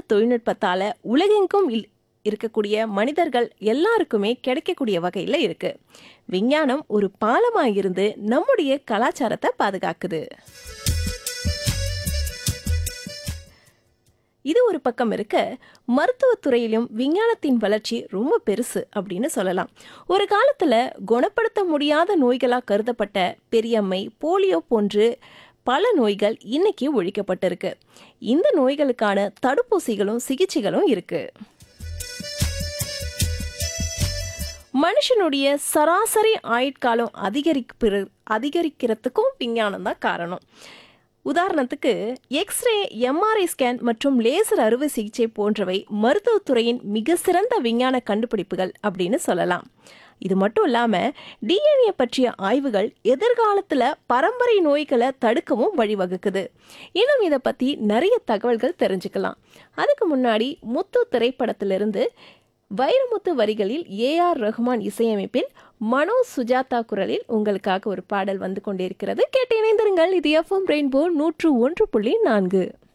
தொழில்நுட்பத்தால் உலகெங்கும் இல் இருக்கக்கூடிய மனிதர்கள் எல்லாருக்குமே கிடைக்கக்கூடிய வகையில் இருக்கு விஞ்ஞானம் ஒரு பாலமாக இருந்து நம்முடைய கலாச்சாரத்தை பாதுகாக்குது இது ஒரு பக்கம் இருக்க மருத்துவத்துறையிலும் விஞ்ஞானத்தின் வளர்ச்சி ரொம்ப பெருசு அப்படின்னு சொல்லலாம் ஒரு காலத்தில் குணப்படுத்த முடியாத நோய்களாக கருதப்பட்ட பெரியம்மை போலியோ போன்று பல நோய்கள் இன்னைக்கு ஒழிக்கப்பட்டிருக்கு இந்த நோய்களுக்கான தடுப்பூசிகளும் சிகிச்சைகளும் இருக்கு மனுஷனுடைய சராசரி ஆயுட்காலம் அதிகரிப்பு அதிகரிக்கிறதுக்கும் விஞ்ஞானம் தான் காரணம் உதாரணத்துக்கு எக்ஸ்ரே எம்ஆர்ஐ ஸ்கேன் மற்றும் லேசர் அறுவை சிகிச்சை போன்றவை மருத்துவத்துறையின் மிக சிறந்த விஞ்ஞான கண்டுபிடிப்புகள் அப்படின்னு சொல்லலாம் இது மட்டும் இல்லாமல் டிஎன்ஏ பற்றிய ஆய்வுகள் எதிர்காலத்தில் பரம்பரை நோய்களை தடுக்கவும் வழிவகுக்குது இன்னும் இதை பற்றி நிறைய தகவல்கள் தெரிஞ்சுக்கலாம் அதுக்கு முன்னாடி முத்து திரைப்படத்திலிருந்து வைரமுத்து வரிகளில் ஏஆர் ரஹ்மான் இசையமைப்பில் மனோ சுஜாதா குரலில் உங்களுக்காக ஒரு பாடல் வந்து கொண்டிருக்கிறது கேட்டு இணைந்திருங்கள் இது எஃப்எம் ரெயின்போ நூற்று ஒன்று புள்ளி நான்கு